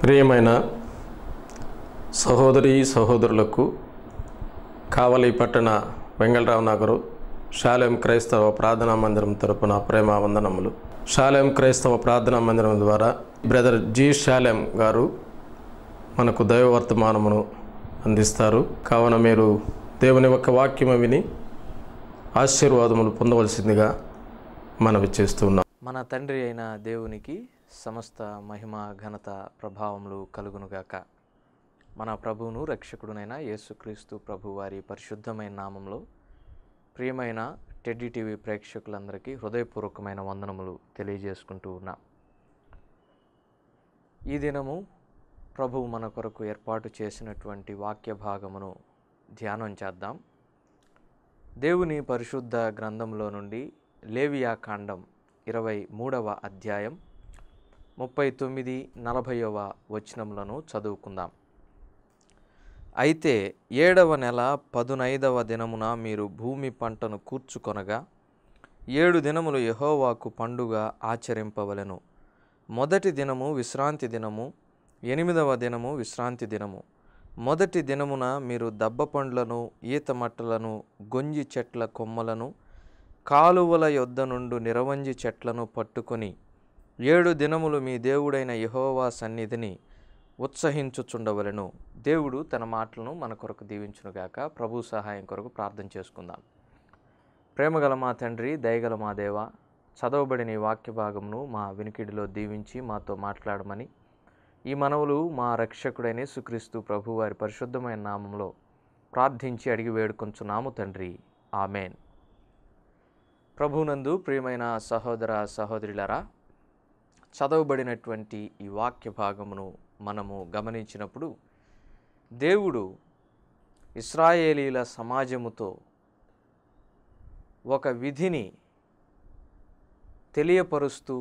ప్రియమైన సహోదరి సహోదరులకు కావలి పట్టణ వెంగళరావు నగరు శాలెం క్రైస్తవ ప్రార్థనా మందిరం తరపున ప్రేమ వందనములు శాలెం క్రైస్తవ ప్రార్థనా మందిరం ద్వారా బ్రదర్ జి శాలెం గారు మనకు దైవ వర్తమానమును అందిస్తారు కావున మీరు దేవుని యొక్క వాక్యము విని ఆశీర్వాదములు పొందవలసిందిగా మనవి చేస్తున్నాం మన తండ్రి అయిన దేవునికి సమస్త మహిమ ఘనత ప్రభావములు కలుగునుగాక మన ప్రభువును రక్షకుడునైన యేసుక్రీస్తు ప్రభు వారి పరిశుద్ధమైన నామంలో ప్రియమైన టెడ్డీ టీవీ ప్రేక్షకులందరికీ హృదయపూర్వకమైన వందనములు తెలియజేసుకుంటూ ఉన్నాం ఈ దినము ప్రభువు మన కొరకు ఏర్పాటు చేసినటువంటి వాక్య భాగమును ధ్యానం చేద్దాం దేవుని పరిశుద్ధ గ్రంథంలో నుండి లేవియా కాండం ఇరవై మూడవ అధ్యాయం ముప్పై తొమ్మిది నలభైవ వచనములను చదువుకుందాం అయితే ఏడవ నెల పదునైదవ దినమున మీరు భూమి పంటను కూర్చుకొనగా ఏడు దినములు యెహోవాకు పండుగ ఆచరింపవలెను మొదటి దినము విశ్రాంతి దినము ఎనిమిదవ దినము విశ్రాంతి దినము మొదటి దినమున మీరు దబ్బ పండ్లను ఈత మట్టలను గొంజి చెట్ల కొమ్మలను కాలువల యొద్ద నుండు నిరవంజి చెట్లను పట్టుకొని ఏడు దినములు మీ దేవుడైన యెహోవా సన్నిధిని ఉత్సహించుచుండవలెను దేవుడు తన మాటలను మన కొరకు దీవించునుగాక ప్రభు సహాయం కొరకు ప్రార్థన చేసుకుందాం ప్రేమగల మా తండ్రి దయగల మా దేవ చదవబడిన ఈ వాక్య భాగమును మా వినికిడిలో దీవించి మాతో మాట్లాడమని ఈ మనవులు మా రక్షకుడైన సుక్రీస్తు ప్రభు వారి పరిశుద్ధమైన నామంలో ప్రార్థించి అడిగి వేడుకొంచున్నాము తండ్రి ఆమెన్ ప్రభునందు ప్రియమైన సహోదర సహోదరులరా చదవబడినటువంటి ఈ వాక్య భాగమును మనము గమనించినప్పుడు దేవుడు ఇస్రాయేలీల సమాజముతో ఒక విధిని తెలియపరుస్తూ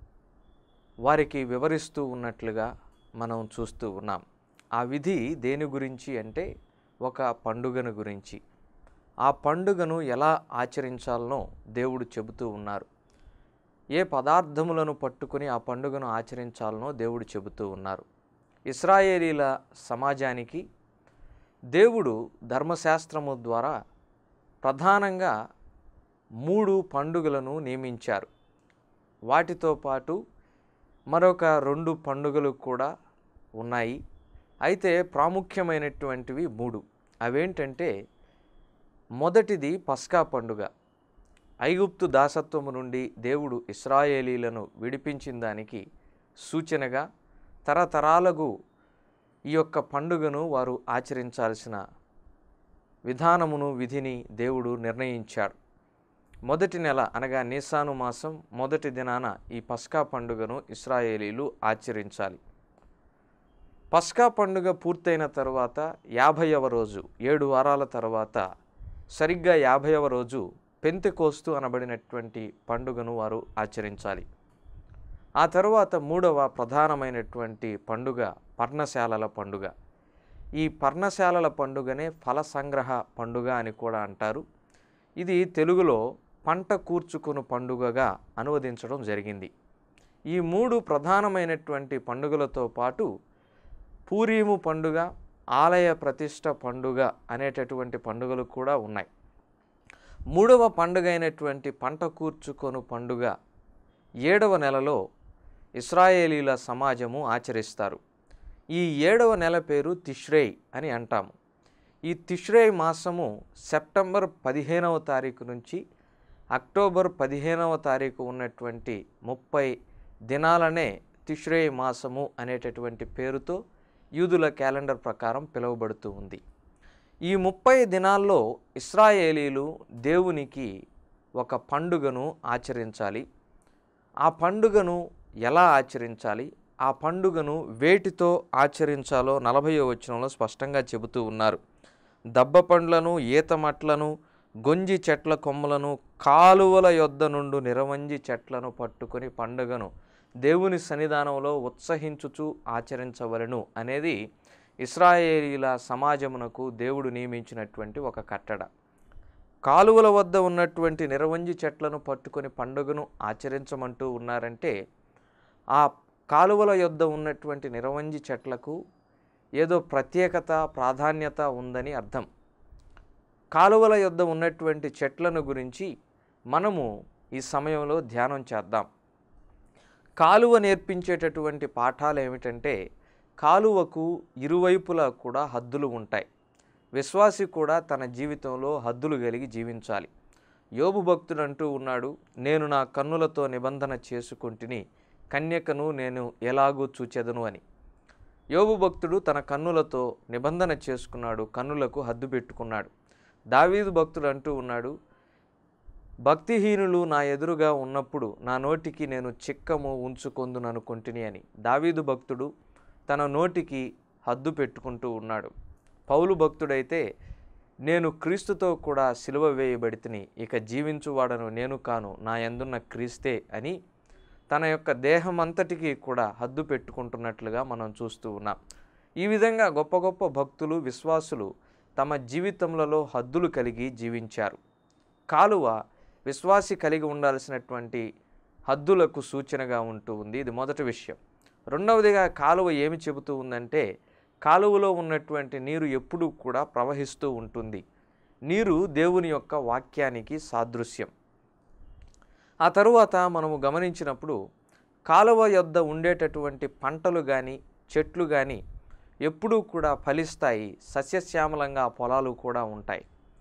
వారికి వివరిస్తూ ఉన్నట్లుగా మనం చూస్తూ ఉన్నాం ఆ విధి దేని గురించి అంటే ఒక పండుగను గురించి ఆ పండుగను ఎలా ఆచరించాలనో దేవుడు చెబుతూ ఉన్నారు ఏ పదార్థములను పట్టుకొని ఆ పండుగను ఆచరించాలనో దేవుడు చెబుతూ ఉన్నారు ఇస్రాయేలీల సమాజానికి దేవుడు ధర్మశాస్త్రము ద్వారా ప్రధానంగా మూడు పండుగలను నియమించారు వాటితో పాటు మరొక రెండు పండుగలు కూడా ఉన్నాయి అయితే ప్రాముఖ్యమైనటువంటివి మూడు అవేంటంటే మొదటిది పస్కా పండుగ ఐగుప్తు దాసత్వము నుండి దేవుడు ఇస్రాయేలీలను విడిపించిన దానికి సూచనగా తరతరాలకు ఈ యొక్క పండుగను వారు ఆచరించాల్సిన విధానమును విధిని దేవుడు నిర్ణయించాడు మొదటి నెల అనగా నీసాను మాసం మొదటి దినాన ఈ పస్కా పండుగను ఇస్రాయేలీలు ఆచరించాలి పస్కా పండుగ పూర్తయిన తర్వాత యాభైవ రోజు ఏడు వారాల తర్వాత సరిగ్గా యాభైవ రోజు పెంతెకోస్తు అనబడినటువంటి పండుగను వారు ఆచరించాలి ఆ తరువాత మూడవ ప్రధానమైనటువంటి పండుగ పర్ణశాలల పండుగ ఈ పర్ణశాలల పండుగనే ఫల సంగ్రహ పండుగ అని కూడా అంటారు ఇది తెలుగులో పంట కూర్చుకుని పండుగగా అనువదించడం జరిగింది ఈ మూడు ప్రధానమైనటువంటి పండుగలతో పాటు పూరీము పండుగ ఆలయ ప్రతిష్ట పండుగ అనేటటువంటి పండుగలు కూడా ఉన్నాయి మూడవ పండుగ అయినటువంటి పంట కూర్చుకొను పండుగ ఏడవ నెలలో ఇస్రాయేలీల సమాజము ఆచరిస్తారు ఈ ఏడవ నెల పేరు తిష్రేయ్ అని అంటాము ఈ తిష్రేయ్ మాసము సెప్టెంబర్ పదిహేనవ తారీఖు నుంచి అక్టోబర్ పదిహేనవ తారీఖు ఉన్నటువంటి ముప్పై దినాలనే తిష్రేయ్ మాసము అనేటటువంటి పేరుతో యూదుల క్యాలెండర్ ప్రకారం పిలువబడుతూ ఉంది ఈ ముప్పై దినాల్లో ఇస్రాయేలీలు దేవునికి ఒక పండుగను ఆచరించాలి ఆ పండుగను ఎలా ఆచరించాలి ఆ పండుగను వేటితో ఆచరించాలో నలభై వచనంలో స్పష్టంగా చెబుతూ ఉన్నారు దబ్బ పండ్లను ఈత మట్లను గొంజి చెట్ల కొమ్మలను కాలువల యొద్ద నుండి నిరవంజి చెట్లను పట్టుకొని పండుగను దేవుని సన్నిధానంలో ఉత్సహించుచు ఆచరించవలను అనేది ఇస్రాయేలీల సమాజమునకు దేవుడు నియమించినటువంటి ఒక కట్టడ కాలువల వద్ద ఉన్నటువంటి నిరవంజి చెట్లను పట్టుకొని పండుగను ఆచరించమంటూ ఉన్నారంటే ఆ కాలువల యొద్ద ఉన్నటువంటి నిరవంజి చెట్లకు ఏదో ప్రత్యేకత ప్రాధాన్యత ఉందని అర్థం కాలువల యొద్ద ఉన్నటువంటి చెట్లను గురించి మనము ఈ సమయంలో ధ్యానం చేద్దాం కాలువ నేర్పించేటటువంటి పాఠాలు ఏమిటంటే కాలువకు ఇరువైపులా కూడా హద్దులు ఉంటాయి విశ్వాసి కూడా తన జీవితంలో హద్దులు కలిగి జీవించాలి యోబు భక్తుడు అంటూ ఉన్నాడు నేను నా కన్నులతో నిబంధన చేసుకుంటుని కన్యకను నేను ఎలాగూ చూచెదను అని యోబు భక్తుడు తన కన్నులతో నిబంధన చేసుకున్నాడు కన్నులకు హద్దు పెట్టుకున్నాడు దావీదు భక్తుడు అంటూ ఉన్నాడు భక్తిహీనులు నా ఎదురుగా ఉన్నప్పుడు నా నోటికి నేను చిక్కము ఉంచుకొందుననుకుంటుని అని దావీదు భక్తుడు తన నోటికి హద్దు పెట్టుకుంటూ ఉన్నాడు పౌలు భక్తుడైతే నేను క్రీస్తుతో కూడా సిలువ వేయబడితిని ఇక జీవించువాడను నేను కాను నా యందున్న క్రీస్తే అని తన యొక్క దేహం అంతటికీ కూడా హద్దు పెట్టుకుంటున్నట్లుగా మనం చూస్తూ ఉన్నాం ఈ విధంగా గొప్ప గొప్ప భక్తులు విశ్వాసులు తమ జీవితములలో హద్దులు కలిగి జీవించారు కాలువ విశ్వాసి కలిగి ఉండాల్సినటువంటి హద్దులకు సూచనగా ఉంటూ ఉంది ఇది మొదటి విషయం రెండవదిగా కాలువ ఏమి చెబుతూ ఉందంటే కాలువలో ఉన్నటువంటి నీరు ఎప్పుడూ కూడా ప్రవహిస్తూ ఉంటుంది నీరు దేవుని యొక్క వాక్యానికి సాదృశ్యం ఆ తరువాత మనము గమనించినప్పుడు కాలువ యొద్ద ఉండేటటువంటి పంటలు కానీ చెట్లు కానీ ఎప్పుడూ కూడా ఫలిస్తాయి సస్యశ్యామలంగా పొలాలు కూడా ఉంటాయి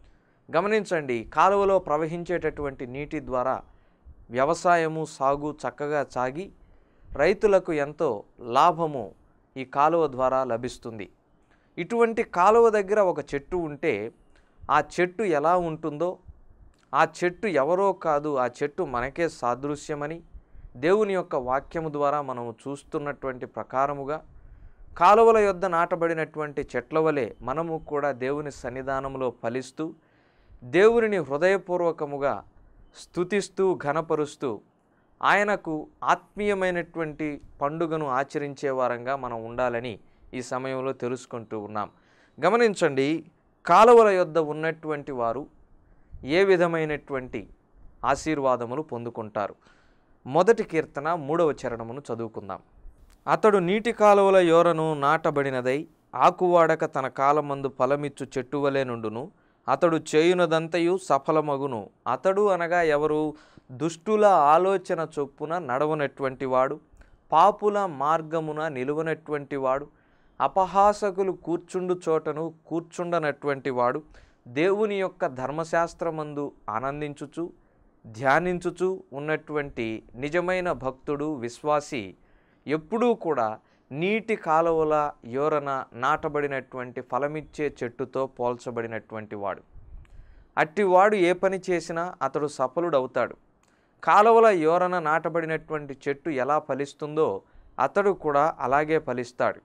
గమనించండి కాలువలో ప్రవహించేటటువంటి నీటి ద్వారా వ్యవసాయము సాగు చక్కగా సాగి రైతులకు ఎంతో లాభము ఈ కాలువ ద్వారా లభిస్తుంది ఇటువంటి కాలువ దగ్గర ఒక చెట్టు ఉంటే ఆ చెట్టు ఎలా ఉంటుందో ఆ చెట్టు ఎవరో కాదు ఆ చెట్టు మనకే సాదృశ్యమని దేవుని యొక్క వాక్యము ద్వారా మనము చూస్తున్నటువంటి ప్రకారముగా కాలువల యొద్ద నాటబడినటువంటి చెట్ల వలె మనము కూడా దేవుని సన్నిధానంలో ఫలిస్తూ దేవునిని హృదయపూర్వకముగా స్తుతిస్తూ ఘనపరుస్తూ ఆయనకు ఆత్మీయమైనటువంటి పండుగను ఆచరించే వారంగా మనం ఉండాలని ఈ సమయంలో తెలుసుకుంటూ ఉన్నాం గమనించండి కాలువల యొద్ద ఉన్నటువంటి వారు ఏ విధమైనటువంటి ఆశీర్వాదములు పొందుకుంటారు మొదటి కీర్తన మూడవ చరణమును చదువుకుందాం అతడు నీటి కాలువల యోరను నాటబడినదై ఆకువాడక తన కాలమందు ఫలమిచ్చు చెట్టు వలె నుండును అతడు చేయునదంతయు సఫలమగును అతడు అనగా ఎవరు దుష్టుల ఆలోచన చొప్పున నడవనటువంటి వాడు పాపుల మార్గమున నిలువనటువంటి వాడు అపహాసకులు కూర్చుండు చోటను కూర్చుండనటువంటి వాడు దేవుని యొక్క ధర్మశాస్త్రమందు ఆనందించుచు ధ్యానించుచు ఉన్నటువంటి నిజమైన భక్తుడు విశ్వాసి ఎప్పుడూ కూడా నీటి కాలువల యోరన నాటబడినటువంటి ఫలమిచ్చే చెట్టుతో పోల్చబడినటువంటి వాడు అట్టివాడు ఏ పని చేసినా అతడు సఫలుడవుతాడు కాలువల యోరన నాటబడినటువంటి చెట్టు ఎలా ఫలిస్తుందో అతడు కూడా అలాగే ఫలిస్తాడు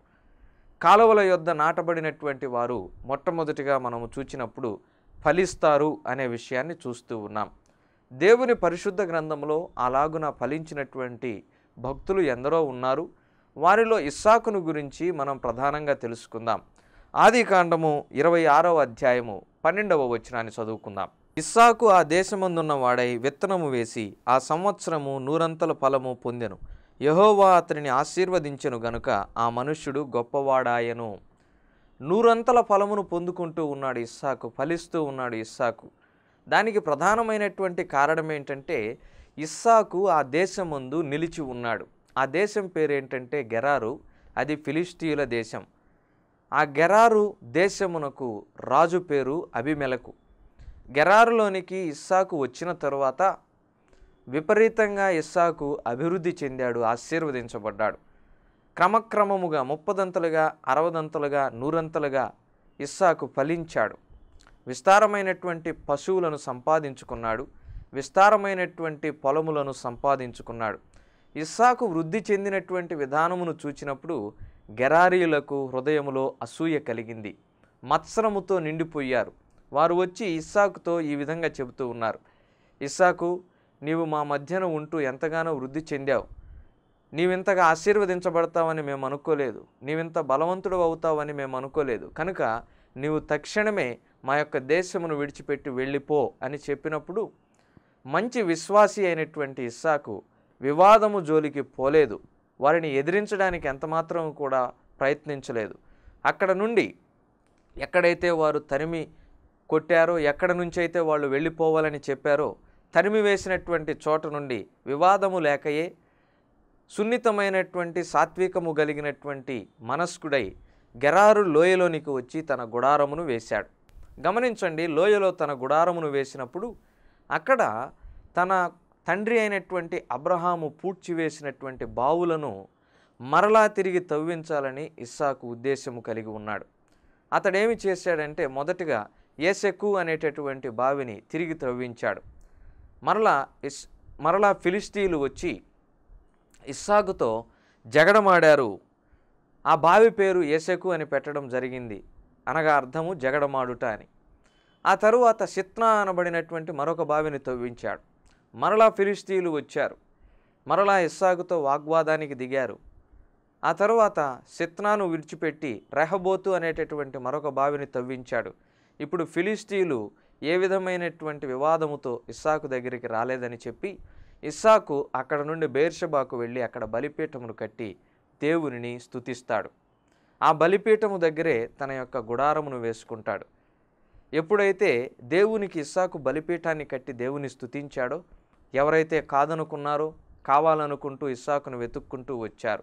కాలువల యొద్ద నాటబడినటువంటి వారు మొట్టమొదటిగా మనము చూచినప్పుడు ఫలిస్తారు అనే విషయాన్ని చూస్తూ ఉన్నాం దేవుని పరిశుద్ధ గ్రంథంలో అలాగున ఫలించినటువంటి భక్తులు ఎందరో ఉన్నారు వారిలో ఇస్సాకును గురించి మనం ప్రధానంగా తెలుసుకుందాం ఆది కాండము ఇరవై ఆరవ అధ్యాయము పన్నెండవ వచనాన్ని చదువుకుందాం ఇస్సాకు ఆ దేశమందున్న వాడై విత్తనము వేసి ఆ సంవత్సరము నూరంతల ఫలము పొందెను యహోవా అతనిని ఆశీర్వదించెను గనుక ఆ మనుష్యుడు గొప్పవాడాయను నూరంతల ఫలమును పొందుకుంటూ ఉన్నాడు ఇస్సాకు ఫలిస్తూ ఉన్నాడు ఇస్సాకు దానికి ప్రధానమైనటువంటి కారణం ఏంటంటే ఇస్సాకు ఆ దేశమందు నిలిచి ఉన్నాడు ఆ దేశం పేరేంటంటే గెరారు అది ఫిలిస్తీయుల దేశం ఆ గెరారు దేశమునకు రాజు పేరు అభిమెలకు గెరారులోనికి ఇస్సాకు వచ్చిన తరువాత విపరీతంగా ఇస్సాకు అభివృద్ధి చెందాడు ఆశీర్వదించబడ్డాడు క్రమక్రమముగా ముప్పదంతలుగా అరవదంతలుగా నూరంతలుగా ఇస్సాకు ఫలించాడు విస్తారమైనటువంటి పశువులను సంపాదించుకున్నాడు విస్తారమైనటువంటి పొలములను సంపాదించుకున్నాడు ఇస్సాకు వృద్ధి చెందినటువంటి విధానమును చూచినప్పుడు గెరారీయులకు హృదయములో అసూయ కలిగింది మత్సరముతో నిండిపోయారు వారు వచ్చి ఇస్సాకుతో ఈ విధంగా చెబుతూ ఉన్నారు ఇస్సాకు నీవు మా మధ్యన ఉంటూ ఎంతగానో వృద్ధి చెందావు నీవింతగా ఆశీర్వదించబడతావని మేము అనుకోలేదు నీవింత బలవంతుడు అవుతావని మేము అనుకోలేదు కనుక నీవు తక్షణమే మా యొక్క దేశమును విడిచిపెట్టి వెళ్ళిపో అని చెప్పినప్పుడు మంచి విశ్వాసి అయినటువంటి ఇస్సాకు వివాదము జోలికి పోలేదు వారిని ఎదిరించడానికి ఎంతమాత్రం కూడా ప్రయత్నించలేదు అక్కడ నుండి ఎక్కడైతే వారు తరిమి కొట్టారో ఎక్కడ నుంచి అయితే వాళ్ళు వెళ్ళిపోవాలని చెప్పారో తరిమి వేసినటువంటి చోట నుండి వివాదము లేకయే సున్నితమైనటువంటి సాత్వికము కలిగినటువంటి మనస్కుడై గెరారు లోయలోనికి వచ్చి తన గుడారమును వేశాడు గమనించండి లోయలో తన గుడారమును వేసినప్పుడు అక్కడ తన తండ్రి అయినటువంటి అబ్రహాము పూడ్చివేసినటువంటి బావులను మరలా తిరిగి తవ్వించాలని ఇస్సాకు ఉద్దేశము కలిగి ఉన్నాడు అతడేమి చేశాడంటే మొదటగా ఏసెక్కు అనేటటువంటి బావిని తిరిగి త్రవ్వించాడు మరలా ఇస్ మరలా ఫిలిస్తీన్లు వచ్చి ఇస్సాకుతో జగడమాడారు ఆ బావి పేరు ఏసెకు అని పెట్టడం జరిగింది అనగా అర్థము జగడమాడుట అని ఆ తరువాత సిత్నా అనబడినటువంటి మరొక బావిని తవ్వించాడు మరలా ఫిలిస్తీన్లు వచ్చారు మరలా ఇస్సాకుతో వాగ్వాదానికి దిగారు ఆ తరువాత సిత్నాను విడిచిపెట్టి రెహబోతు అనేటటువంటి మరొక బావిని తవ్వించాడు ఇప్పుడు ఫిలిస్తీన్లు ఏ విధమైనటువంటి వివాదముతో ఇస్సాకు దగ్గరికి రాలేదని చెప్పి ఇస్సాకు అక్కడ నుండి బేర్షబాకు వెళ్ళి అక్కడ బలిపీఠమును కట్టి దేవునిని స్తుతిస్తాడు ఆ బలిపీఠము దగ్గరే తన యొక్క గుడారమును వేసుకుంటాడు ఎప్పుడైతే దేవునికి ఇస్సాకు బలిపీఠాన్ని కట్టి దేవుని స్తుతించాడో ఎవరైతే కాదనుకున్నారో కావాలనుకుంటూ ఇస్సాకును వెతుక్కుంటూ వచ్చారు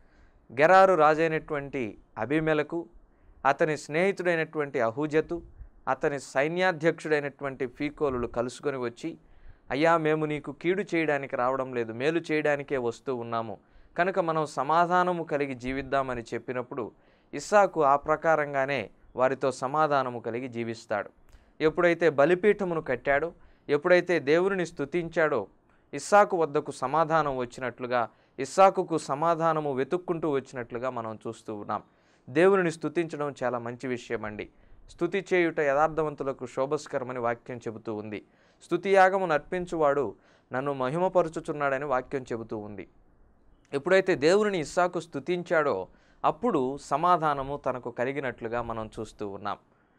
గెరారు రాజైనటువంటి అభిమెలకు అతని స్నేహితుడైనటువంటి అహూజతు అతని సైన్యాధ్యక్షుడైనటువంటి ఫీకోలులు కలుసుకొని వచ్చి అయ్యా మేము నీకు కీడు చేయడానికి రావడం లేదు మేలు చేయడానికే వస్తూ ఉన్నాము కనుక మనం సమాధానము కలిగి జీవిద్దామని చెప్పినప్పుడు ఇస్సాకు ఆ ప్రకారంగానే వారితో సమాధానము కలిగి జీవిస్తాడు ఎప్పుడైతే బలిపీఠమును కట్టాడో ఎప్పుడైతే దేవుని స్తుతించాడో ఇస్సాకు వద్దకు సమాధానం వచ్చినట్లుగా ఇస్సాకుకు సమాధానము వెతుక్కుంటూ వచ్చినట్లుగా మనం చూస్తూ ఉన్నాం దేవుని స్తుతించడం చాలా మంచి విషయం అండి స్తుతి చేయుట యథార్థవంతులకు శోభస్కరమని వాక్యం చెబుతూ ఉంది స్తుతియాగమును అర్పించువాడు నన్ను మహిమపరుచుచున్నాడని వాక్యం చెబుతూ ఉంది ఎప్పుడైతే దేవుని ఇస్సాకు స్తుతించాడో అప్పుడు సమాధానము తనకు కలిగినట్లుగా మనం చూస్తూ ఉన్నాం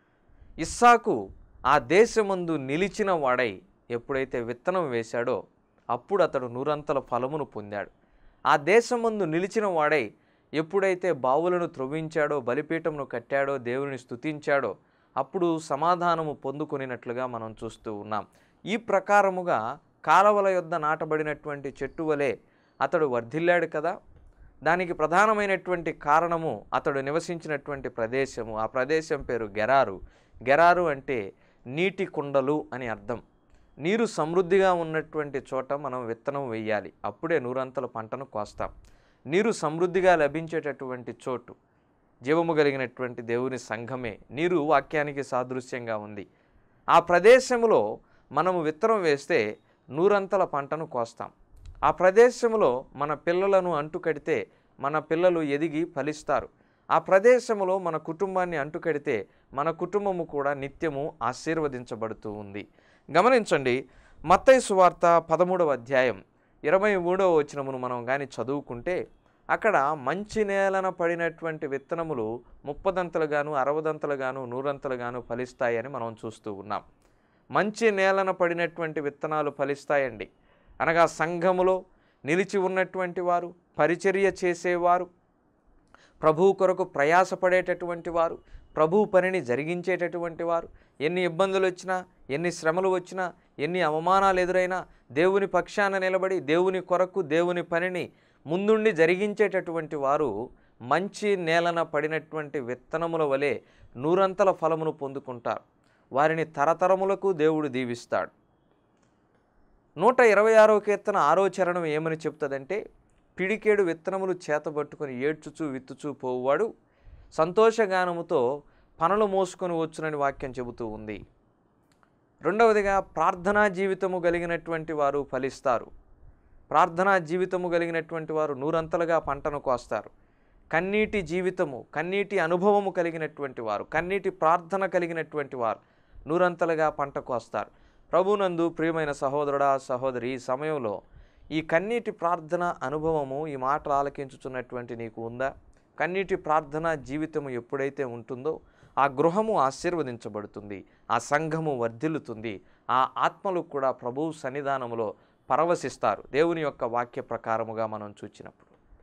ఇస్సాకు ఆ దేశమందు నిలిచిన వాడై ఎప్పుడైతే విత్తనం వేశాడో అప్పుడు అతడు నూరంతల ఫలమును పొందాడు ఆ దేశమందు నిలిచిన వాడై ఎప్పుడైతే బావులను త్రవ్వించాడో బలిపీఠమును కట్టాడో దేవుని స్తుతించాడో అప్పుడు సమాధానము పొందుకొనినట్లుగా మనం చూస్తూ ఉన్నాం ఈ ప్రకారముగా కాలవల యొద్ద నాటబడినటువంటి చెట్టు వలె అతడు వర్ధిల్లాడు కదా దానికి ప్రధానమైనటువంటి కారణము అతడు నివసించినటువంటి ప్రదేశము ఆ ప్రదేశం పేరు గెరారు గెరారు అంటే నీటి కుండలు అని అర్థం నీరు సమృద్ధిగా ఉన్నటువంటి చోట మనం విత్తనం వేయాలి అప్పుడే నూరంతల పంటను కోస్తాం నీరు సమృద్ధిగా లభించేటటువంటి చోటు జీవము కలిగినటువంటి దేవుని సంఘమే నీరు వాక్యానికి సాదృశ్యంగా ఉంది ఆ ప్రదేశంలో మనము విత్తనం వేస్తే నూరంతల పంటను కోస్తాం ఆ ప్రదేశంలో మన పిల్లలను అంటుకడితే మన పిల్లలు ఎదిగి ఫలిస్తారు ఆ ప్రదేశంలో మన కుటుంబాన్ని అంటుకడితే మన కుటుంబము కూడా నిత్యము ఆశీర్వదించబడుతూ ఉంది గమనించండి మత్తయి సువార్త పదమూడవ అధ్యాయం ఇరవై మూడవ వచనమును మనం కానీ చదువుకుంటే అక్కడ మంచి నేలన పడినటువంటి విత్తనములు ముప్పదంతలుగాను అరవదంతలుగాను నూరంతలుగాను ఫలిస్తాయని మనం చూస్తూ ఉన్నాం మంచి నేలన పడినటువంటి విత్తనాలు ఫలిస్తాయండి అనగా సంఘములో నిలిచి ఉన్నటువంటి వారు పరిచర్య చేసేవారు ప్రభువు కొరకు ప్రయాసపడేటటువంటి వారు ప్రభు పనిని జరిగించేటటువంటి వారు ఎన్ని ఇబ్బందులు వచ్చినా ఎన్ని శ్రమలు వచ్చినా ఎన్ని అవమానాలు ఎదురైనా దేవుని పక్షాన నిలబడి దేవుని కొరకు దేవుని పనిని ముందుండి జరిగించేటటువంటి వారు మంచి నేలన పడినటువంటి విత్తనముల వలె నూరంతల ఫలమును పొందుకుంటారు వారిని తరతరములకు దేవుడు దీవిస్తాడు నూట ఇరవై ఆరో కీర్తన ఆరో చరణం ఏమని చెప్తుందంటే పిడికేడు విత్తనములు చేతబట్టుకొని ఏడ్చుచూ విత్తుచూ పోవువాడు సంతోషగానముతో పనులు మోసుకొని వచ్చునని వాక్యం చెబుతూ ఉంది రెండవదిగా ప్రార్థనా జీవితము కలిగినటువంటి వారు ఫలిస్తారు ప్రార్థనా జీవితము కలిగినటువంటి వారు నూరంతలుగా పంటను కోస్తారు కన్నీటి జీవితము కన్నీటి అనుభవము కలిగినటువంటి వారు కన్నీటి ప్రార్థన కలిగినటువంటి వారు నూరంతలుగా పంట కోస్తారు ప్రభునందు ప్రియమైన సహోదరుడా సహోదరి ఈ సమయంలో ఈ కన్నీటి ప్రార్థన అనుభవము ఈ మాటలు ఆలకించుచున్నటువంటి నీకు ఉందా కన్నీటి ప్రార్థన జీవితము ఎప్పుడైతే ఉంటుందో ఆ గృహము ఆశీర్వదించబడుతుంది ఆ సంఘము వర్ధిల్లుతుంది ఆ ఆత్మలు కూడా ప్రభువు సన్నిధానములో పరవశిస్తారు దేవుని యొక్క వాక్య ప్రకారముగా మనం చూచినప్పుడు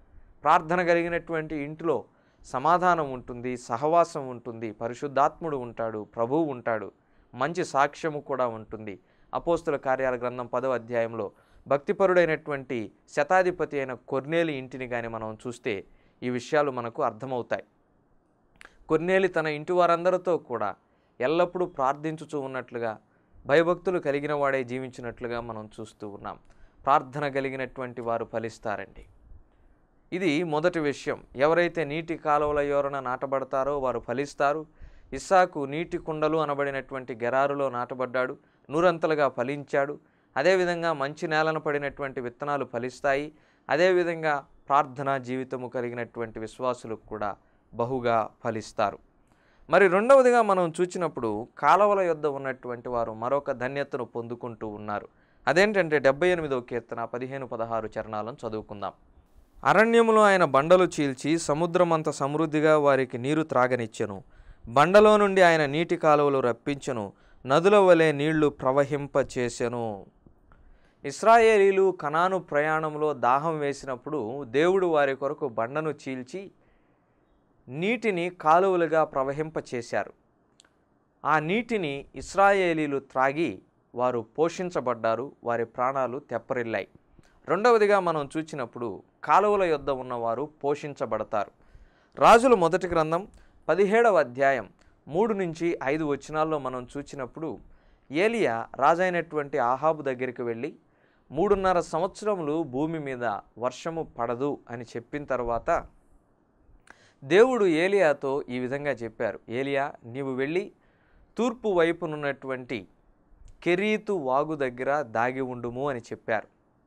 ప్రార్థన కలిగినటువంటి ఇంటిలో సమాధానం ఉంటుంది సహవాసం ఉంటుంది పరిశుద్ధాత్ముడు ఉంటాడు ప్రభువు ఉంటాడు మంచి సాక్ష్యము కూడా ఉంటుంది అపోస్తుల కార్యాల గ్రంథం పదవ అధ్యాయంలో భక్తిపరుడైనటువంటి శతాధిపతి అయిన కొర్నేలి ఇంటిని కానీ మనం చూస్తే ఈ విషయాలు మనకు అర్థమవుతాయి కొర్నేలి తన ఇంటి వారందరితో కూడా ఎల్లప్పుడూ ప్రార్థించుచూ ఉన్నట్లుగా భయభక్తులు కలిగిన వాడే జీవించినట్లుగా మనం చూస్తూ ఉన్నాం ప్రార్థన కలిగినటువంటి వారు ఫలిస్తారండి ఇది మొదటి విషయం ఎవరైతే నీటి కాలువల యోరన నాటబడతారో వారు ఫలిస్తారు ఇస్సాకు నీటి కుండలు అనబడినటువంటి గెరారులో నాటబడ్డాడు నూరంతలుగా ఫలించాడు అదేవిధంగా మంచి నేలను పడినటువంటి విత్తనాలు ఫలిస్తాయి అదేవిధంగా ప్రార్థనా జీవితము కలిగినటువంటి విశ్వాసులకు కూడా బహుగా ఫలిస్తారు మరి రెండవదిగా మనం చూచినప్పుడు కాలవల యొద్ద ఉన్నటువంటి వారు మరొక ధన్యతను పొందుకుంటూ ఉన్నారు అదేంటంటే డెబ్బై ఎనిమిదవ కీర్తన పదిహేను పదహారు చరణాలను చదువుకుందాం అరణ్యములో ఆయన బండలు చీల్చి సముద్రమంత సమృద్ధిగా వారికి నీరు త్రాగనిచ్చెను బండలో నుండి ఆయన నీటి కాలువలు రప్పించెను నదుల వలె నీళ్లు ప్రవహింపచేసెను ఇస్రాయేలీలు కనాను ప్రయాణంలో దాహం వేసినప్పుడు దేవుడు వారి కొరకు బండను చీల్చి నీటిని కాలువలుగా ప్రవహింపచేశారు ఆ నీటిని ఇస్రాయేలీలు త్రాగి వారు పోషించబడ్డారు వారి ప్రాణాలు తెప్పరిల్లాయి రెండవదిగా మనం చూచినప్పుడు కాలువల యొద్ద ఉన్నవారు పోషించబడతారు రాజుల మొదటి గ్రంథం పదిహేడవ అధ్యాయం మూడు నుంచి ఐదు వచనాల్లో మనం చూచినప్పుడు ఏలియా రాజైనటువంటి ఆహాబు దగ్గరికి వెళ్ళి మూడున్నర సంవత్సరములు భూమి మీద వర్షము పడదు అని చెప్పిన తర్వాత దేవుడు ఏలియాతో ఈ విధంగా చెప్పారు ఏలియా నీవు వెళ్ళి తూర్పు వైపునున్నటువంటి కెరీతు వాగు దగ్గర దాగి ఉండుము అని చెప్పారు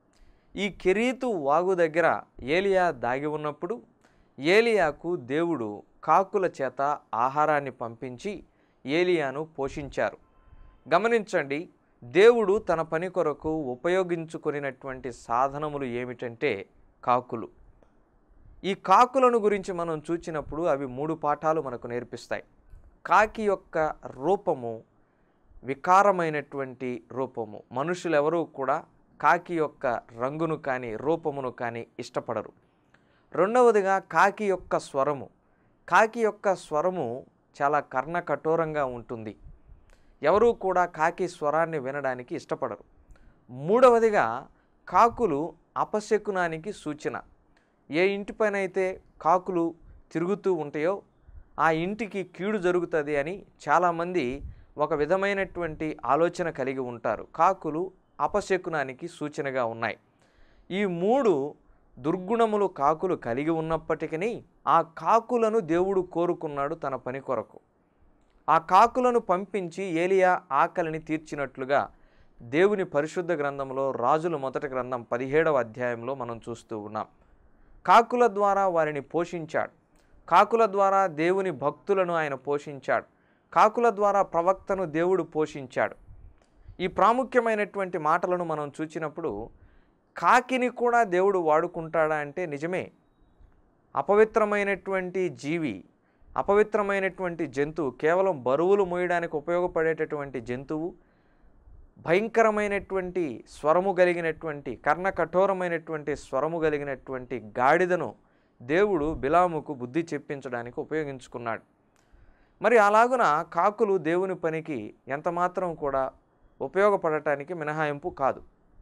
ఈ కెరీతు వాగు దగ్గర ఏలియా దాగి ఉన్నప్పుడు ఏలియాకు దేవుడు కాకుల చేత ఆహారాన్ని పంపించి ఏలియాను పోషించారు గమనించండి దేవుడు తన పని కొరకు ఉపయోగించుకునేటువంటి సాధనములు ఏమిటంటే కాకులు ఈ కాకులను గురించి మనం చూచినప్పుడు అవి మూడు పాఠాలు మనకు నేర్పిస్తాయి కాకి యొక్క రూపము వికారమైనటువంటి రూపము మనుషులెవరూ కూడా కాకి యొక్క రంగును కానీ రూపమును కానీ ఇష్టపడరు రెండవదిగా కాకి యొక్క స్వరము కాకి యొక్క స్వరము చాలా కర్ణ కఠోరంగా ఉంటుంది ఎవరూ కూడా కాకి స్వరాన్ని వినడానికి ఇష్టపడరు మూడవదిగా కాకులు అపశకునానికి సూచన ఏ ఇంటిపైన అయితే కాకులు తిరుగుతూ ఉంటాయో ఆ ఇంటికి కీడు జరుగుతుంది అని చాలామంది ఒక విధమైనటువంటి ఆలోచన కలిగి ఉంటారు కాకులు అపశకునానికి సూచనగా ఉన్నాయి ఈ మూడు దుర్గుణములు కాకులు కలిగి ఉన్నప్పటికీ ఆ కాకులను దేవుడు కోరుకున్నాడు తన పని కొరకు ఆ కాకులను పంపించి ఏలియా ఆకలిని తీర్చినట్లుగా దేవుని పరిశుద్ధ గ్రంథంలో రాజుల మొదటి గ్రంథం పదిహేడవ అధ్యాయంలో మనం చూస్తూ ఉన్నాం కాకుల ద్వారా వారిని పోషించాడు కాకుల ద్వారా దేవుని భక్తులను ఆయన పోషించాడు కాకుల ద్వారా ప్రవక్తను దేవుడు పోషించాడు ఈ ప్రాముఖ్యమైనటువంటి మాటలను మనం చూచినప్పుడు కాకిని కూడా దేవుడు వాడుకుంటాడా అంటే నిజమే అపవిత్రమైనటువంటి జీవి అపవిత్రమైనటువంటి జంతువు కేవలం బరువులు మోయడానికి ఉపయోగపడేటటువంటి జంతువు భయంకరమైనటువంటి స్వరము కలిగినటువంటి కర్ణ కఠోరమైనటువంటి స్వరము కలిగినటువంటి గాడిదను దేవుడు బిలాముకు బుద్ధి చెప్పించడానికి ఉపయోగించుకున్నాడు మరి అలాగున కాకులు దేవుని పనికి ఎంతమాత్రం కూడా ఉపయోగపడటానికి మినహాయింపు కాదు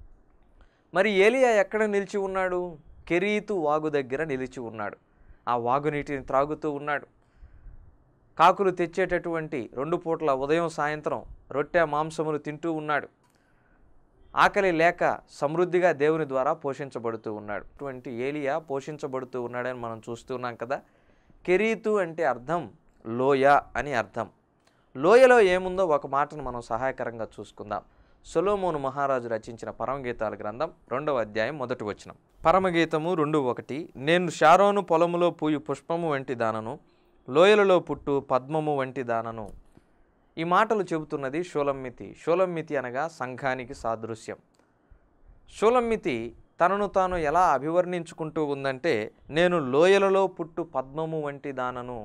మరి ఏలియా ఎక్కడ నిలిచి ఉన్నాడు కెరీతు వాగు దగ్గర నిలిచి ఉన్నాడు ఆ వాగునీటిని త్రాగుతూ ఉన్నాడు కాకులు తెచ్చేటటువంటి రెండు పూట్ల ఉదయం సాయంత్రం రొట్టె మాంసములు తింటూ ఉన్నాడు ఆకలి లేక సమృద్ధిగా దేవుని ద్వారా పోషించబడుతూ ఉన్నాడు అటువంటి ఏలియా పోషించబడుతూ ఉన్నాడని మనం చూస్తున్నాం కదా కెరీతు అంటే అర్థం లోయ అని అర్థం లోయలో ఏముందో ఒక మాటను మనం సహాయకరంగా చూసుకుందాం సొలోమోను మహారాజు రచించిన పరమగీతాల గ్రంథం రెండవ అధ్యాయం మొదటి వచనం పరమగీతము రెండు ఒకటి నేను షారోను పొలములో పూయు పుష్పము వంటి దానను లోయలలో పుట్టు పద్మము వంటి దానను ఈ మాటలు చెబుతున్నది షోలమ్మితి షోలమ్మితి అనగా సంఘానికి సాదృశ్యం షోలమ్మితి తనను తాను ఎలా అభివర్ణించుకుంటూ ఉందంటే నేను లోయలలో పుట్టు పద్మము వంటి దానను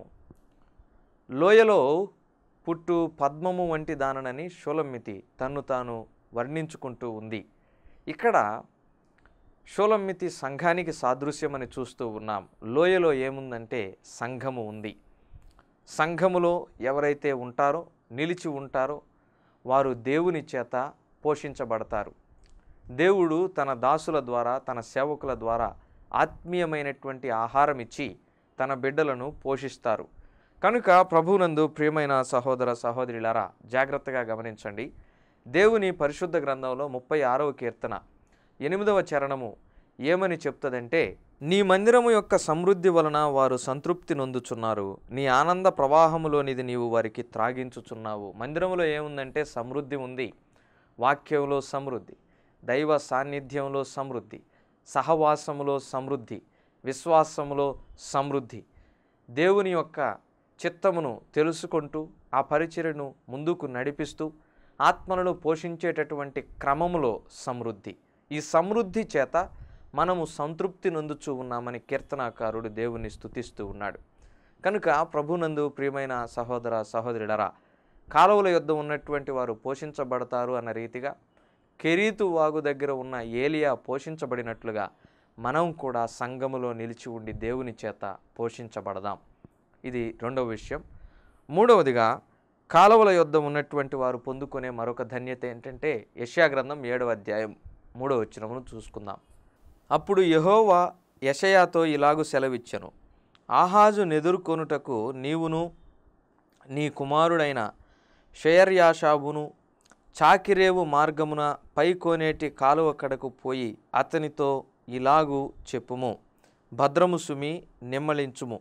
లోయలో పుట్టు పద్మము వంటి దాననని షోలమ్మితి తన్ను తాను వర్ణించుకుంటూ ఉంది ఇక్కడ షోలమ్మితి సంఘానికి సాదృశ్యమని చూస్తూ ఉన్నాం లోయలో ఏముందంటే సంఘము ఉంది సంఘములో ఎవరైతే ఉంటారో నిలిచి ఉంటారో వారు దేవుని చేత పోషించబడతారు దేవుడు తన దాసుల ద్వారా తన సేవకుల ద్వారా ఆత్మీయమైనటువంటి ఆహారం ఇచ్చి తన బిడ్డలను పోషిస్తారు కనుక ప్రభునందు ప్రియమైన సహోదర సహోదరులారా జాగ్రత్తగా గమనించండి దేవుని పరిశుద్ధ గ్రంథంలో ముప్పై ఆరవ కీర్తన ఎనిమిదవ చరణము ఏమని చెప్తుందంటే నీ మందిరము యొక్క సమృద్ధి వలన వారు సంతృప్తి నొందుచున్నారు నీ ఆనంద ప్రవాహములోనిది నీవు వారికి త్రాగించుచున్నావు మందిరములో ఏముందంటే సమృద్ధి ఉంది వాక్యంలో సమృద్ధి దైవ సాన్నిధ్యంలో సమృద్ధి సహవాసములో సమృద్ధి విశ్వాసములో సమృద్ధి దేవుని యొక్క చిత్తమును తెలుసుకుంటూ ఆ పరిచర్యను ముందుకు నడిపిస్తూ ఆత్మలను పోషించేటటువంటి క్రమములో సమృద్ధి ఈ సమృద్ధి చేత మనము సంతృప్తి నొందుచూ ఉన్నామని కీర్తనాకారుడు దేవుని స్తుతిస్తూ ఉన్నాడు కనుక ప్రభునందు ప్రియమైన సహోదర సహోదరుడరా కాలువల యొద్ద ఉన్నటువంటి వారు పోషించబడతారు అన్న రీతిగా కెరీతు వాగు దగ్గర ఉన్న ఏలియా పోషించబడినట్లుగా మనం కూడా సంఘములో నిలిచి ఉండి దేవుని చేత పోషించబడదాం ఇది రెండవ విషయం మూడవదిగా కాలువల యొద్ద ఉన్నటువంటి వారు పొందుకునే మరొక ధన్యత ఏంటంటే యెషయా గ్రంథం ఏడవ అధ్యాయం మూడవ వచనమును చూసుకుందాం అప్పుడు యెహోవా యషయాతో ఇలాగు సెలవిచ్చెను ఆహాజు నెదుర్కొనుటకు నీవును నీ కుమారుడైన షయర్యాషాబును చాకిరేవు మార్గమున పైకోనేటి కాలువ కడకు పోయి అతనితో ఇలాగు చెప్పుము భద్రము సుమి నిమ్మలించుము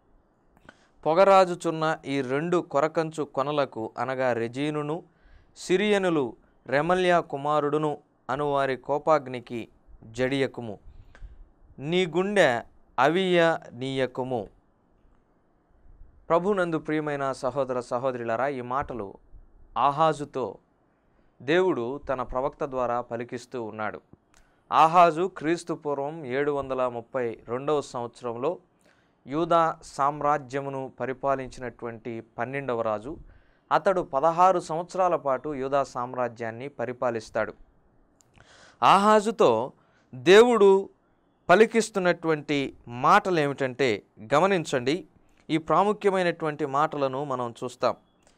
పొగరాజుచున్న ఈ రెండు కొరకంచు కొనలకు అనగా రెజీనును సిరియనులు రెమల్యా కుమారుడును అనువారి కోపాగ్నికి జడియకుము నీ గుండె అవియ నీయకుము ప్రభునందు ప్రియమైన సహోదర సహోదరులరా ఈ మాటలు ఆహాజుతో దేవుడు తన ప్రవక్త ద్వారా పలికిస్తూ ఉన్నాడు ఆహాజు క్రీస్తు పూర్వం ఏడు వందల ముప్పై రెండవ సంవత్సరంలో యూదా సామ్రాజ్యమును పరిపాలించినటువంటి పన్నెండవ రాజు అతడు పదహారు సంవత్సరాల పాటు యూదా సామ్రాజ్యాన్ని పరిపాలిస్తాడు ఆహాజుతో దేవుడు పలికిస్తున్నటువంటి మాటలు ఏమిటంటే గమనించండి ఈ ప్రాముఖ్యమైనటువంటి మాటలను మనం చూస్తాం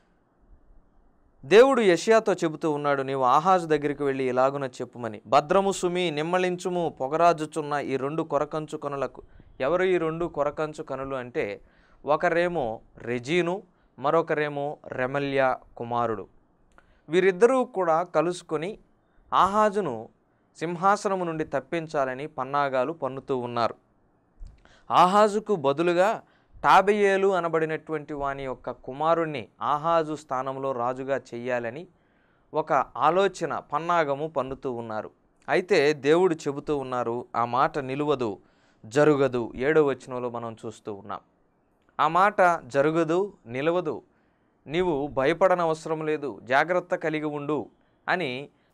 దేవుడు యషియాతో చెబుతూ ఉన్నాడు నీవు ఆహాజు దగ్గరికి వెళ్ళి ఇలాగున చెప్పుమని భద్రము సుమి నిమ్మళించుము పొగరాజుచున్న ఈ రెండు కొరకంచు కనులకు ఎవరు ఈ రెండు కొరకంచు కనులు అంటే ఒకరేమో రెజీను మరొకరేమో రెమల్యా కుమారుడు వీరిద్దరూ కూడా కలుసుకొని ఆహాజును సింహాసనము నుండి తప్పించాలని పన్నాగాలు పన్నుతూ ఉన్నారు ఆహాజుకు బదులుగా టాబెయేలు అనబడినటువంటి వాని యొక్క కుమారుణ్ణి ఆహాజు స్థానంలో రాజుగా చెయ్యాలని ఒక ఆలోచన పన్నాగము పన్నుతూ ఉన్నారు అయితే దేవుడు చెబుతూ ఉన్నారు ఆ మాట నిలువదు జరుగదు ఏడో వచనంలో మనం చూస్తూ ఉన్నాం ఆ మాట జరగదు నిలవదు నీవు భయపడనవసరం లేదు జాగ్రత్త కలిగి ఉండు అని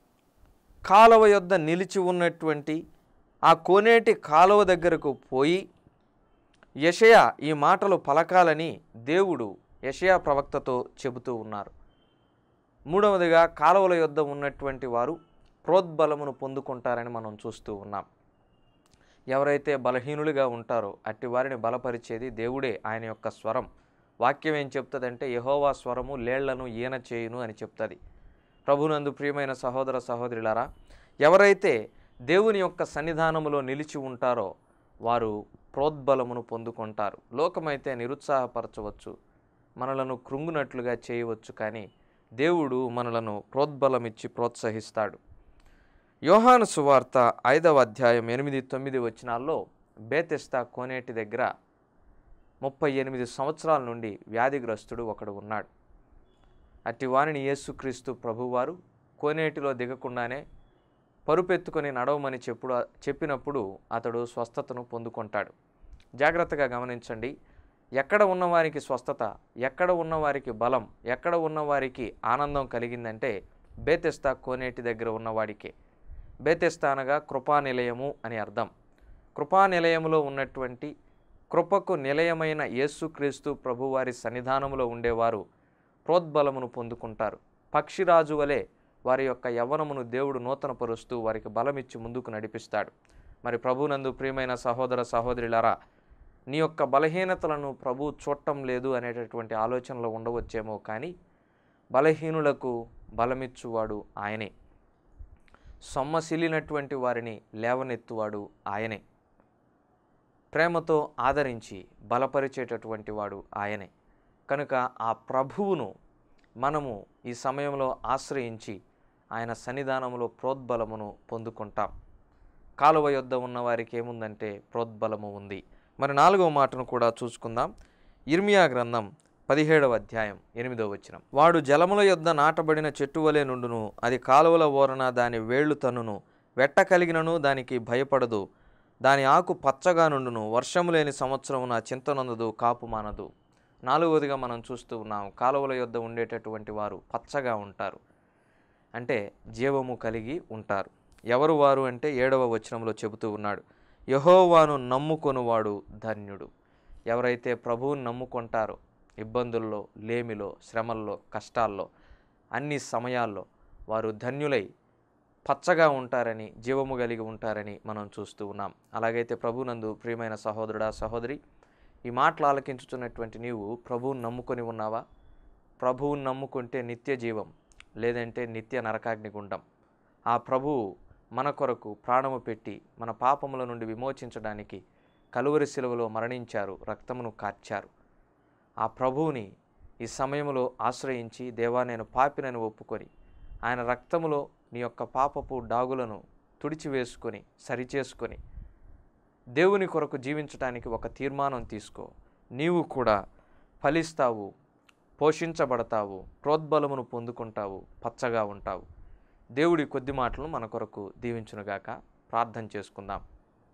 కాలువ యొద్ద నిలిచి ఉన్నటువంటి ఆ కోనేటి కాలువ దగ్గరకు పోయి యషయ ఈ మాటలు పలకాలని దేవుడు యషయా ప్రవక్తతో చెబుతూ ఉన్నారు మూడవదిగా కాలువల యొద్ద ఉన్నటువంటి వారు ప్రోద్బలమును పొందుకుంటారని మనం చూస్తూ ఉన్నాం ఎవరైతే బలహీనులుగా ఉంటారో అట్టి వారిని బలపరిచేది దేవుడే ఆయన యొక్క స్వరం వాక్యం ఏం చెప్తుందంటే యహోవా స్వరము లేళ్లను ఈన చేయును అని చెప్తుంది ప్రభునందు ప్రియమైన సహోదర సహోదరులారా ఎవరైతే దేవుని యొక్క సన్నిధానములో నిలిచి ఉంటారో వారు ప్రోద్బలమును పొందుకుంటారు లోకమైతే నిరుత్సాహపరచవచ్చు మనలను కృంగునట్లుగా చేయవచ్చు కానీ దేవుడు మనలను ప్రోద్బలమిచ్చి ప్రోత్సహిస్తాడు యోహాను సువార్త ఐదవ అధ్యాయం ఎనిమిది తొమ్మిది వచనాల్లో బేతెస్తా కోనేటి దగ్గర ముప్పై ఎనిమిది సంవత్సరాల నుండి వ్యాధిగ్రస్తుడు ఒకడు ఉన్నాడు అట్టి వారిని యేసుక్రీస్తు ప్రభువారు కోనేటిలో దిగకుండానే పరుపెత్తుకొని నడవమని చెప్పుడు చెప్పినప్పుడు అతడు స్వస్థతను పొందుకుంటాడు జాగ్రత్తగా గమనించండి ఎక్కడ ఉన్నవారికి స్వస్థత ఎక్కడ ఉన్నవారికి బలం ఎక్కడ ఉన్నవారికి ఆనందం కలిగిందంటే బేతెస్తా కోనేటి దగ్గర ఉన్నవాడికే బేతెస్తా అనగా కృపా నిలయము అని అర్థం కృపా నిలయములో ఉన్నటువంటి కృపకు నిలయమైన యేసుక్రీస్తు ప్రభువారి సన్నిధానములో ఉండేవారు ప్రోద్బలమును పొందుకుంటారు పక్షిరాజు వలె వారి యొక్క యవ్వనమును దేవుడు నూతనపరుస్తూ వారికి బలమిచ్చి ముందుకు నడిపిస్తాడు మరి ప్రభునందు ప్రియమైన సహోదర సహోదరులారా నీ యొక్క బలహీనతలను ప్రభు చూడటం లేదు అనేటటువంటి ఆలోచనలో ఉండవచ్చేమో కానీ బలహీనులకు బలమిచ్చువాడు ఆయనే సొమ్మసిల్లినటువంటి వారిని లేవనెత్తువాడు ఆయనే ప్రేమతో ఆదరించి బలపరిచేటటువంటి వాడు ఆయనే కనుక ఆ ప్రభువును మనము ఈ సమయంలో ఆశ్రయించి ఆయన సన్నిధానంలో ప్రోద్బలమును పొందుకుంటాం కాలువ యొద్ద ఉన్న వారికి ఏముందంటే ప్రోద్బలము ఉంది మరి నాలుగవ మాటను కూడా చూసుకుందాం ఇర్మియా గ్రంథం పదిహేడవ అధ్యాయం ఎనిమిదవ వచనం వాడు జలముల యొద్ద నాటబడిన చెట్టు వలె నుండును అది కాలువల ఓరన దాని వేళ్లు తన్నును వెట్ట కలిగినను దానికి భయపడదు దాని ఆకు పచ్చగా నుండును వర్షము లేని సంవత్సరమున చింతనందదు కాపు మానదు నాలుగవదిగా మనం చూస్తూ ఉన్నాం కాలువల యొద్ద ఉండేటటువంటి వారు పచ్చగా ఉంటారు అంటే జీవము కలిగి ఉంటారు ఎవరు వారు అంటే ఏడవ వచనంలో చెబుతూ ఉన్నాడు యహోవాను నమ్ముకొనువాడు ధన్యుడు ఎవరైతే ప్రభువుని నమ్ముకుంటారో ఇబ్బందుల్లో లేమిలో శ్రమల్లో కష్టాల్లో అన్ని సమయాల్లో వారు ధన్యులై పచ్చగా ఉంటారని జీవము కలిగి ఉంటారని మనం చూస్తూ ఉన్నాం అలాగైతే ప్రభునందు ప్రియమైన సహోదరుడా సహోదరి ఈ మాటలు ఆలకించుతున్నటువంటి నీవు ప్రభువుని నమ్ముకొని ఉన్నావా ప్రభువుని నమ్ముకుంటే నిత్య జీవం లేదంటే నిత్య నరకాగ్ని గుండం ఆ ప్రభువు మన కొరకు ప్రాణము పెట్టి మన పాపముల నుండి విమోచించడానికి కలువరి శిలువలో మరణించారు రక్తమును కార్చారు ఆ ప్రభువుని ఈ సమయంలో ఆశ్రయించి దేవా నేను పాపినని ఒప్పుకొని ఆయన రక్తములో నీ యొక్క పాపపు డాగులను తుడిచివేసుకొని సరిచేసుకొని దేవుని కొరకు జీవించడానికి ఒక తీర్మానం తీసుకో నీవు కూడా ఫలిస్తావు పోషించబడతావు ప్రోద్బలమును పొందుకుంటావు పచ్చగా ఉంటావు దేవుడి కొద్ది మాటలను మన కొరకు దీవించునుగాక ప్రార్థన చేసుకుందాం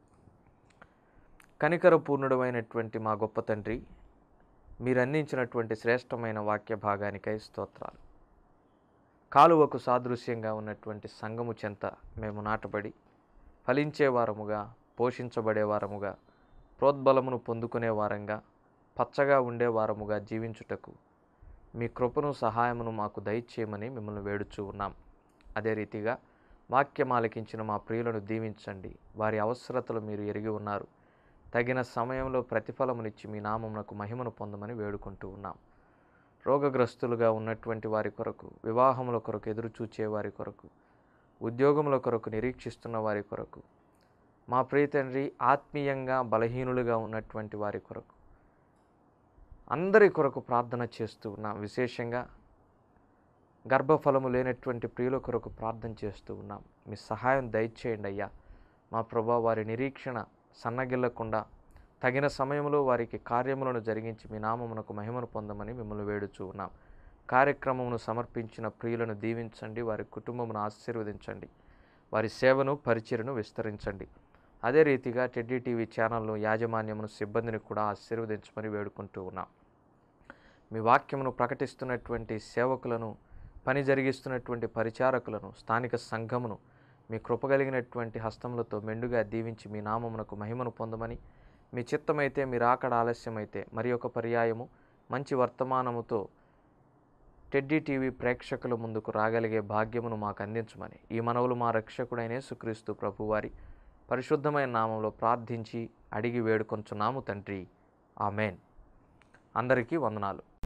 కనికరపూర్ణుడమైనటువంటి మా గొప్ప తండ్రి మీరు అందించినటువంటి శ్రేష్టమైన వాక్య భాగానికై స్తోత్రాలు కాలువకు సాదృశ్యంగా ఉన్నటువంటి సంఘము చెంత మేము నాటబడి ఫలించే వారముగా పోషించబడే వారముగా ప్రోద్బలమును పొందుకునే వారంగా పచ్చగా ఉండే వారముగా జీవించుటకు మీ కృపను సహాయమును మాకు దయచేయమని మిమ్మల్ని వేడుచూ ఉన్నాం అదే రీతిగా వాక్యం ఆలకించిన మా ప్రియులను దీవించండి వారి అవసరతలు మీరు ఎరిగి ఉన్నారు తగిన సమయంలో ప్రతిఫలమునిచ్చి మీ నామమునకు మహిమను పొందమని వేడుకుంటూ ఉన్నాం రోగగ్రస్తులుగా ఉన్నటువంటి వారి కొరకు వివాహముల కొరకు ఎదురు చూచే వారి కొరకు ఉద్యోగముల కొరకు నిరీక్షిస్తున్న వారి కొరకు మా ప్రియ తండ్రి ఆత్మీయంగా బలహీనులుగా ఉన్నటువంటి వారి కొరకు అందరి కొరకు ప్రార్థన చేస్తూ ఉన్నాం విశేషంగా గర్భఫలము లేనటువంటి ప్రియుల కొరకు ప్రార్థన చేస్తూ ఉన్నాం మీ సహాయం దయచేయండి అయ్యా మా ప్రభా వారి నిరీక్షణ సన్నగిల్లకుండా తగిన సమయంలో వారికి కార్యములను జరిగించి మీ నామమునకు మహిమను పొందమని మిమ్మల్ని వేడుచూ ఉన్నాం కార్యక్రమమును సమర్పించిన ప్రియులను దీవించండి వారి కుటుంబమును ఆశీర్వదించండి వారి సేవను పరిచయను విస్తరించండి అదే రీతిగా టెడ్డీ టీవీ ఛానల్ను యాజమాన్యమును సిబ్బందిని కూడా ఆశీర్వదించమని వేడుకుంటూ ఉన్నాం మీ వాక్యమును ప్రకటిస్తున్నటువంటి సేవకులను పని జరిగిస్తున్నటువంటి పరిచారకులను స్థానిక సంఘమును మీ కృపగలిగినటువంటి హస్తములతో మెండుగా దీవించి మీ నామమునకు మహిమను పొందమని మీ చిత్తమైతే మీ రాకడ ఆలస్యమైతే మరి ఒక పర్యాయము మంచి వర్తమానముతో టెడ్డీ టీవీ ప్రేక్షకుల ముందుకు రాగలిగే భాగ్యమును మాకు అందించమని ఈ మనవులు మా రక్షకుడైన యేసుక్రీస్తు ప్రభువారి పరిశుద్ధమైన నామంలో ప్రార్థించి అడిగి వేడుకొంచున్నాము తండ్రి ఆమెన్ అందరికీ వందనాలు